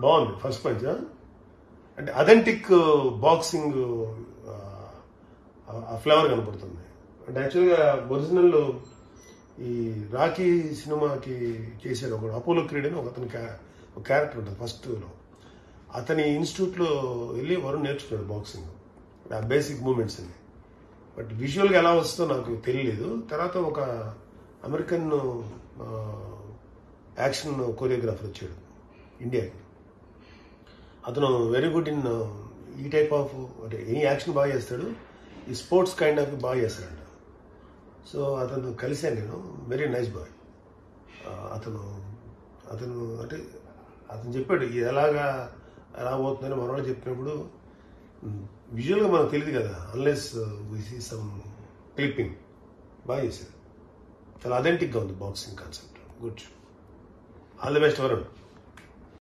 బాగుంది first punch అంటే authentic boxing ఆ ఫ్లేవర్ కనపడుతుంది అంటే యాక్చువల్గా ఒరిజినల్ ఈ రాకీ సినిమాకి చేశాడు ఒకడు అపోలో క్రీడ్ అని ఒక అతని క్యా- ఒక క్యారెక్టర్ ఉంటుంది ఫస్ట్లో అతని ఇన్స్టిట్యూట్లో వెళ్ళి వరుణ్ నేర్చుకున్నాడు బాక్సింగ్ ఆ బేసిక్ మూమెంట్స్ అన్ని బట్ విజువల్గా ఎలా వస్తుందో నాకు తెలియలేదు తర్వాత ఒక అమెరికన్ ఆ, యాక్షన్ కొరియోగ్రాఫర్ వచ్చాడు ఇండియాకి అతను వెరీ గుడ్ ఇన్ ఈ టైప్ ఆఫ్ అంటే ఎనీ యాక్షన్ బాగా చేస్తాడు ఈ స్పోర్ట్స్ కైండ్ ఆఫ్ బాగా చేస్తాడంట సో అతను కలిశాను నేను వెరీ నైస్ బాయ్ అతను అతను అంటే అతను చెప్పాడు ఇది ఎలాగా రాబోతుందని మన వాళ్ళు చెప్పినప్పుడు విజువల్గా మనకు తెలియదు కదా unless we see some clipping బాగా చేశారు చాలా అథెంటిక్గా ఉంది boxing concept good all the best Varun